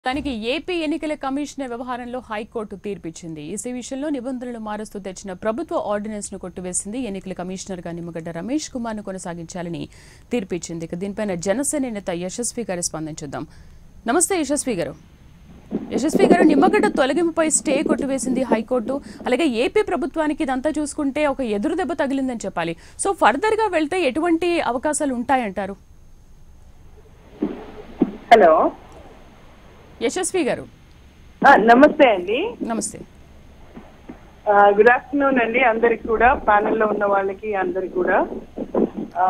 తనకి ఏపీ ఎన్నికల కమిషనర్ వ్యవహారంలో హైకోర్టు తీర్పిచ్చింది ఈ విషయంలో నిబంధనలు మారుస్తూ తెచ్చిన ప్రభుత్వ ఆర్డినెన్స్ ను కొట్టివేసింది ఎన్నికల కమిషనర్ గా నిమ్మగడ్డ రమేష్ కుమార్ ను కొనసాగించాలని తీర్పిచ్చింది ఇక దీనిపైన జనసేన నేత యశస్వి గారి స్పందించుద్దాం నమస్తే యశస్వి గారు యశస్వి గారు నిమ్మగడ్డ తొలగింపుపై స్టే కొట్టివేసింది హైకోర్టు అలాగే ఏపీ ప్రభుత్వానికి ఇదంతా చూసుకుంటే ఒక ఎదురు దెబ్బ తగిలిందని చెప్పాలి సో ఫర్దర్ గా వెళ్తే ఎటువంటి అవకాశాలు ఉంటాయంటారు హలో యశస్వి గారు ఆ, నమస్తే అండి నమస్తే గుడ్ ఆఫ్టర్నూన్ అండి అందరికి కూడా ప్యానెల్ లో ఉన్న వాళ్ళకి అందరికి కూడా ఆ,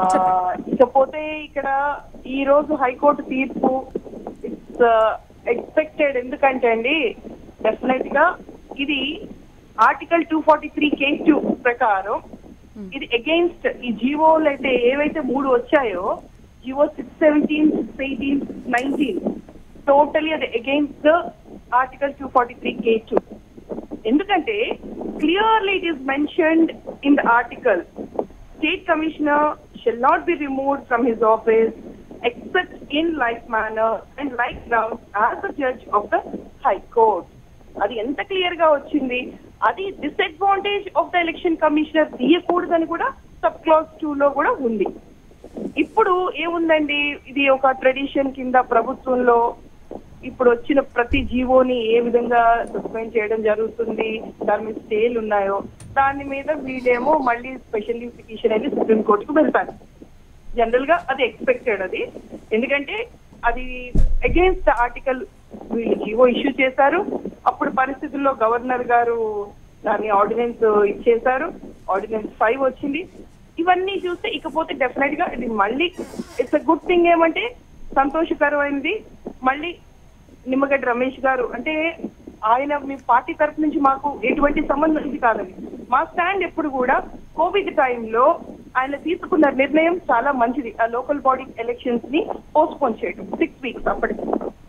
ఇకపోతే ఇక్కడ ఈ రోజు హైకోర్టు తీర్పు ఇట్స్ ఎక్స్పెక్టెడ్ ఎందుకంటే అండి డెఫినెట్ గా ఇది article two forty three K two ప్రకారం ఇది అగెయిన్స్ట్ ఈ జీవోలు అయితే ఏవైతే మూడు వచ్చాయో GO six seventeen six eighteen nineteen totally అది against article two forty three K two ఎందుకంటే clearly it is mentioned in the article state commissioner shall not be removed from his office except in like manner and like ground as the judge of the high court అది ఎంత clear గా వచ్చింది అది disadvantage of the election commissioner తీయకూడదని కూడా sub class two లో కూడా ఉంది ఇప్పుడు ఏముందండి ఇది ఒక ట్రెడిషన్ కింద ప్రభుత్వంలో ఇప్పుడు వచ్చిన ప్రతి జీవోని ఏ విధంగా సస్పెండ్ చేయడం జరుగుతుంది దాని మీద స్టేలు ఉన్నాయో దాని మీద వీళ్ళేమో మళ్ళీ స్పెషల్ పిటిషన్ అని సుప్రీం కోర్టుకు వెళ్తారు జనరల్ గా అది ఎక్స్పెక్టెడ్ అది ఎందుకంటే అది అగేన్స్ట్ ఆర్టికల్ వీళ్ళు జీవో ఇష్యూ చేశారు అప్పుడు పరిస్థితుల్లో గవర్నర్ గారు దాన్ని ఆర్డినెన్స్ ఇచ్చేశారు ఆర్డినెన్స్ ఫైవ్ వచ్చింది ఇవన్నీ చూస్తే ఇకపోతే డెఫినెట్ గా ఇది మళ్ళీ ఇట్స్ అ గుడ్ థింగ్ ఏమంటే సంతోషకరమైనది మళ్ళీ నిమ్మగడ్డ రమేష్ గారు అంటే ఆయన మీ పార్టీ తరఫు నుంచి మాకు ఎటువంటి సంబంధం ఇది కాదండి మా స్టాండ్ ఎప్పుడు కూడా కోవిడ్ టైంలో ఆయన తీసుకున్న నిర్ణయం చాలా మంచిది ఆ లోకల్ బాడీ ఎలక్షన్స్ ని పోస్ట్పోన్ చేయడం సిక్స్ వీక్స్ అప్పటికి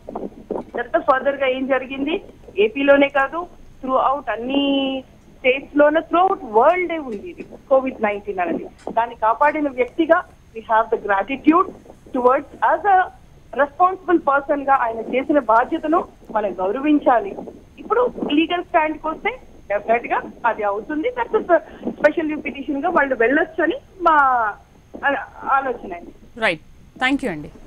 తర్వాత ఫర్దర్ గా ఏం జరిగింది ఏపీలోనే కాదు త్రూ అవుట్ అన్ని స్టేట్స్ లోనే త్రూ అవుట్ వరల్డ్ ఉంది ఇది కోవిడ్ నైన్టీన్ అనేది దాన్ని కాపాడిన వ్యక్తిగా we have the gratitude towards as a responsible person గా ఆయన చేసిన బాధ్యతను మనం గౌరవించాలి ఇప్పుడు లీగల్ స్టాండ్ కి వస్తే డెఫినెట్ గా అది అవుతుంది దట్ స్పెషల్ పిటిషన్ గా వాళ్ళు వెళ్ళొచ్చు అని మా ఆ- ఆలోచన అండి రైట్ థ్యాంక్ యూ అండి